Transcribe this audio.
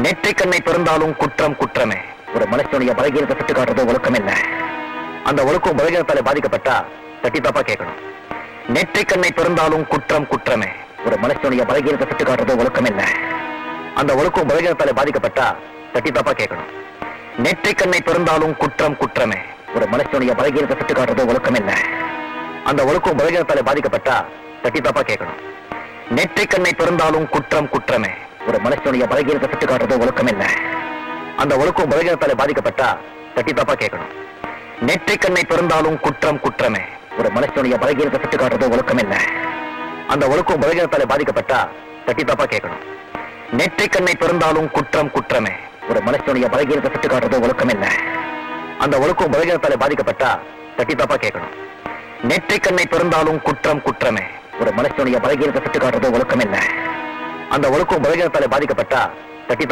நெற்றிக் கண்ணை திறந்தாலும் குற்றம் குற்றமே ஒரு மனுஷனுடைய பலகீனத்தை சுட்டு காட்டுறது ஒழுக்கம் இல்ல அந்த ஒழுக்கம் பலகீனத்தால பாதிக்கப்பட்டா தட்டி தப்பா கேட்கணும் நெற்றிக் கண்ணை திறந்தாலும் குற்றம் குற்றமே ஒரு மனுஷனுடைய பலகீனத்தை சுட்டு காட்டுறது ஒழுக்கம் இல்ல அந்த ஒழுக்கம் பலகீனத்தால பாதிக்கப்பட்டா தட்டி தப்பா கேட்கணும் நெற்றிக் கண்ணை திறந்தாலும் குற்றம் குற்றமே ஒரு மனுஷனுடைய பலகீனத்தை சுட்டு காட்டுறது ஒழுக்கம் இல்ல அந்த ஒழுக்கம் பலகீனத்தால பாதிக்கப்பட்டா தட்டி தப்பா கேட்கணும் நெற்றிக் கண்ணை திறந்தாலும் குற்றம் குற்றமே ஒரு மனுஷனுடைய பலகீனத்தை சுட்டு காட்டுறது ஒழுக்கம் இல்ல அந்த ஒழுக்கம் பலகீனத்தால பாதிக்கப்பட்டா தட்டி தப்பா கேட்கணும் நெற்றிக் கண்ணை திறந்தாலும் குற்றம் குற்றமே ஒரு மனுஷனுடைய பலகீனத்தை சுட்டு காட்டுறது ஒழுக்கம் இல்ல அந்த ஒழுக்கம் பலகீனத்தால பாதிக்கப்பட்டா தட்டி தப்பா கேட்கணும் நெற்றிக் கண்ணை திறந்தாலும் குற்றம் குற்றமே ஒரு மனுஷனுடைய பலகீனத்தை சுட்டு காட்டுறது ஒழுக்கம் இல்ல அந்த ஒழுக்கம் பலகீனத்தால பாதிக்கப்பட்டா தட்டி தப்பா கேட்கணும் நெற்றிக் கண்ணை திறந்தாலும் குற்றம் குற்றமே ஒரு மனுஷனுடைய பலகீனத்தை சுட்டு காட்டுறது ஒழுக்கம் இல்ல அந்த ஒழுக்கம் பலகீனத்தால பாதிக்கப்பட்டா தட்டி